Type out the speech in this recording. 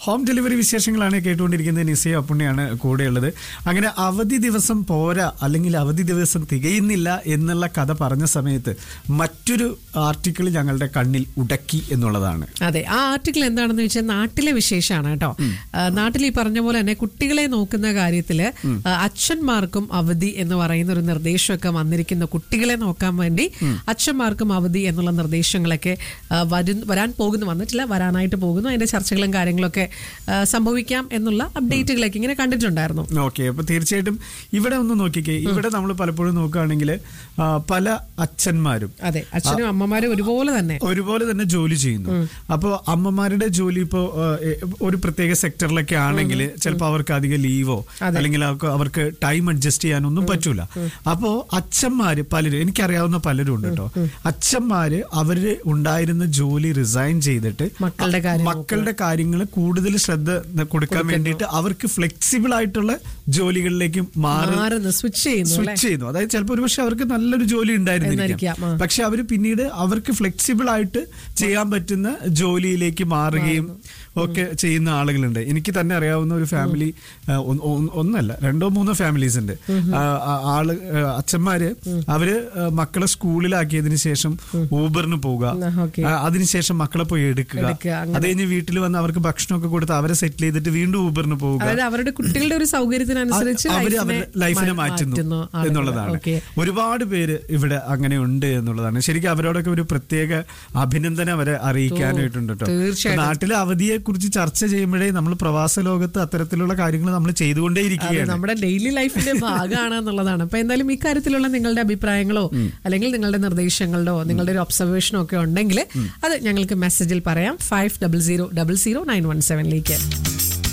Home delivery വിശേഷങ്ങളാണ് കേട്ടുകൊണ്ടിരിക്കുന്നത് നിസയ അപ്പുണ്ണിയാണ് കൂടെയുള്ളത് അങ്ങനെ അവധി ദിവസം പോരാ അല്ലെങ്കിൽ അവധി ദിവസം തികയുന്നില്ല എന്നുള്ള കഥ പറഞ്ഞ സമയത്ത് മറ്റൊരു ആർട്ടിക്കിൾ ഞങ്ങളുടെ കണ്ണിൽ ഉടക്കി എന്നുള്ളതാണ് അതെ ആ ആർട്ടിക്കിൾ എന്താണെന്ന് വെച്ചാൽ നാട്ടിലെ വിശേഷമാണ് കേട്ടോ ആ, നാട്ടിൽ ഈ പറഞ്ഞ പോലെ തന്നെ കുട്ടികളെ നോക്കുന്ന കാര്യത്തില് ആ, അച്ഛന്മാർക്കും അവധി എന്ന് പറയുന്ന ഒരു നിർദ്ദേശമൊക്കെ വന്നിരിക്കുന്ന കുട്ടികളെ നോക്കാൻ വേണ്ടി അച്ഛന്മാർക്കും അവധി എന്നുള്ള നിർദ്ദേശങ്ങളൊക്കെ ആ, വരും വരാൻ പോകുന്നു വന്നിട്ടില്ല വരാനായിട്ട് പോകുന്നു അതിന്റെ ചർച്ചകളും കാര്യങ്ങളൊക്കെ ആ, സംഭവിക്കാം എന്നുള്ള അപ്ഡേറ്റുകളൊക്കെ ഇങ്ങനെ കണ്ടിട്ടുണ്ടായിരുന്നു ഓക്കെ അപ്പൊ തീർച്ചയായിട്ടും ഇവിടെ ഒന്ന് നോക്കിക്കേ ഇവിടെ നമ്മൾ പലപ്പോഴും നോക്കുകയാണെങ്കിൽ ആ, പല അച്ഛന്മാരും അതെ അച്ഛനും അമ്മമാരും ഒരുപോലെ തന്നെ ഒരുപോലെ തന്നെ ജോലി ചെയ്യുന്നു അപ്പോൾ അമ്മമാരുടെ ജോലി ഇപ്പോൾ ഒരു പ്രത്യേക സെക്ടറിലൊക്കെ ആണെങ്കിൽ ചിലപ്പോൾ അവർക്ക് അധികം ലീവോ അല്ലെങ്കിൽ അവർക്ക് അവർക്ക് ടൈം അഡ്ജസ്റ്റ് ചെയ്യാനൊന്നും പറ്റൂല അപ്പോ അച്ഛന്മാര് പലരും എനിക്കറിയാവുന്ന പലരും ഉണ്ട് കേട്ടോ അച്ഛന്മാര് അവര് ഉണ്ടായിരുന്ന ജോലി റിസൈൻ ചെയ്തിട്ട് മക്കളുടെ കാര്യം മക്കളുടെ കാര്യങ്ങൾ കൂടുതൽ ശ്രദ്ധ കൊടുക്കാൻ വേണ്ടിയിട്ട് അവർക്ക് ഫ്ലെക്സിബിൾ ആയിട്ടുള്ള ജോലികളിലേക്ക് മാറി മാറുന്നു സ്വിച്ച് ചെയ്യുന്നു അല്ലെ സ്വിച്ച് ചെയ്യുന്നു അതായത് ചിലപ്പോൾ ഒരുപക്ഷെ അവർക്ക് നല്ലൊരു ജോലി ഉണ്ടായിരുന്നിരിക്കാം ഉണ്ടായിരിക്കാം, ആ. പക്ഷെ അവർ പിന്നീട് അവർക്ക് ഫ്ലെക്സിബിൾ ആയിട്ട് ചെയ്യാൻ പറ്റുന്ന ജോലിയിലേക്ക് മാറുകയും ഒക്കെ ചെയ്യുന്ന ആളുകളുണ്ട് എനിക്ക് തന്നെ അറിയാവുന്ന ഒരു ഫാമിലി ആ, ഒന്ന്- ഒന്ന്- ഒന്നല്ല രണ്ടോ മൂന്നോ ഫാമിലീസ് ഉണ്ട് ആ, ആ, ആള് ആ, അച്ഛന്മാര് അവര് ആ, മക്കളെ സ്കൂളിലാക്കിയതിനു ശേഷം ഊബറിന് പോവുക ഓക്കെ ആ, അതിനുശേഷം മക്കളെ പോയി എടുക്കുക എടുക്കുക, അങ്ങനെ. അത് കഴിഞ്ഞ് വീട്ടിൽ വന്ന് അവർക്ക് ഭക്ഷണമൊക്കെ കൊടുത്ത് അവരെ സെറ്റിൽ ചെയ്തിട്ട് വീണ്ടും ഊബറിന് പോവുക അതായത് അവരുടെ കുട്ടികളുടെ ഒരു സൗകര്യത്തിനനുസരിച്ച് അവര് ലൈഫിനെ അവരുടെ ലൈഫിനെ മാ- മാറ്റുന്നു ആളുകൾ. എന്നുള്ളതാണ് ഓക്കേ. ഒരുപാട് പേര് ഇവിടെ അങ്ങനെ ഉണ്ട് എന്നുള്ളതാണ് ശരിക്കും അവരോടൊക്കെ ഒരു പ്രത്യേക അഭിനന്ദനം അവരെ അറിയിക്കാനായിട്ടുണ്ട് കേട്ടോ തീർച്ചയായിട്ടും. ഇപ്പൊ നാട്ടിലെ അവധിയെ കുറിച്ച് ചർച്ച ചെയ്യുമ്പോഴേ നമ്മൾ പ്രവാസ ലോകത്ത് അത്തരത്തിലുള്ള കാര്യങ്ങൾ നമ്മൾ അത് ചെയ്തുകൊണ്ടേയിരിക്കുകയാണ് നമ്മുടെ ഡെയിലി ലൈഫിന്റെ ഭാഗമാണ് എന്നുള്ളതാണ് അപ്പൊ എന്തായാലും ഈ കാര്യത്തിലുള്ള നിങ്ങളുടെ അഭിപ്രായങ്ങളോ അല്ലെങ്കിൽ നിങ്ങളുടെ നിർദ്ദേശങ്ങളോ നിങ്ങളുടെ ഒരു ഒബ്സർവേഷനോ ഒക്കെ ഉണ്ടെങ്കിൽ അത് ഞങ്ങൾക്ക് മെസ്സേജിൽ പറയാം five double zero double zero nine one സെവനിലേക്ക്